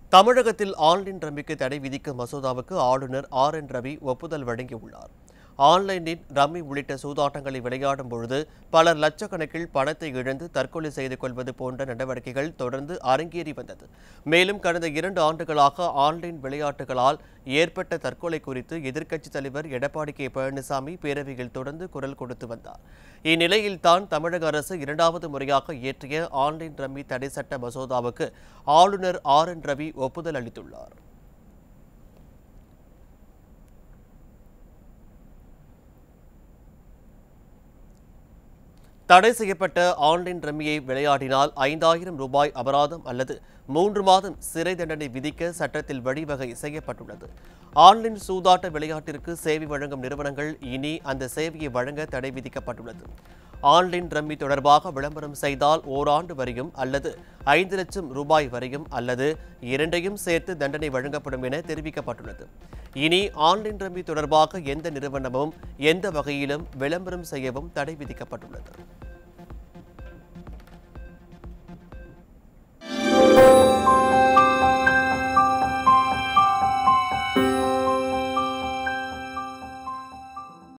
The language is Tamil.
தமிழகத்தில் ஆன்லைன் ரம்மிக்கு தடை விதிக்கும் மசோதாவுக்கு ஆளுநர் ஆர் என் ரவி ஒப்புதல் வழங்கியுள்ளார் ஆன்லைனில் ரம்மி உள்ளிட்ட சூதாட்டங்களை விளையாடும் பொழுது பலர் லட்சக்கணக்கில் பணத்தை இழந்து தற்கொலை செய்து கொள்வது போன்ற நடவடிக்கைகள் தொடர்ந்து அரங்கேறி வந்தது மேலும் கடந்த இரண்டு ஆண்டுகளாக ஆன்லைன் விளையாட்டுகளால் ஏற்பட்ட தற்கொலை குறித்து எதிர்க்கட்சித் தலைவர் எடப்பாடி கே பழனிசாமி பேரவையில் தொடர்ந்து குரல் கொடுத்து வந்தார் இந்நிலையில் தான் தமிழக அரசு இரண்டாவது முறையாக இயற்றிய ஆன்லைன் ரம்மி தடை சட்ட மசோதாவுக்கு ஆளுநர் ஆர் என் ரவி ஒப்புதல் அளித்துள்ளார் தடை செய்யப்பட்ட ஆன்லைன் ரம்மியை விளையாடினால் ஐந்தாயிரம் ரூபாய் அபராதம் அல்லது மூன்று மாதம் சிறை தண்டனை விதிக்க சட்டத்தில் வழிவகை செய்யப்பட்டுள்ளது ஆன்லைன் சூதாட்ட விளையாட்டிற்கு சேவை வழங்கும் நிறுவனங்கள் இனி அந்த சேவையை வழங்க தடை விதிக்கப்பட்டுள்ளது ஆன்லைன் ரம்மி தொடர்பாக விளம்பரம் செய்தால் ஓராண்டு வரையும் அல்லது ஐந்து லட்சம் ரூபாய் வரையும் அல்லது இரண்டையும் சேர்த்து தண்டனை வழங்கப்படும் என தெரிவிக்கப்பட்டுள்ளது இனி ஆன்லைன் ரம்மி தொடர்பாக எந்த நிறுவனமும் எந்த வகையிலும் விளம்பரம் செய்யவும் தடை விதிக்கப்பட்டுள்ளது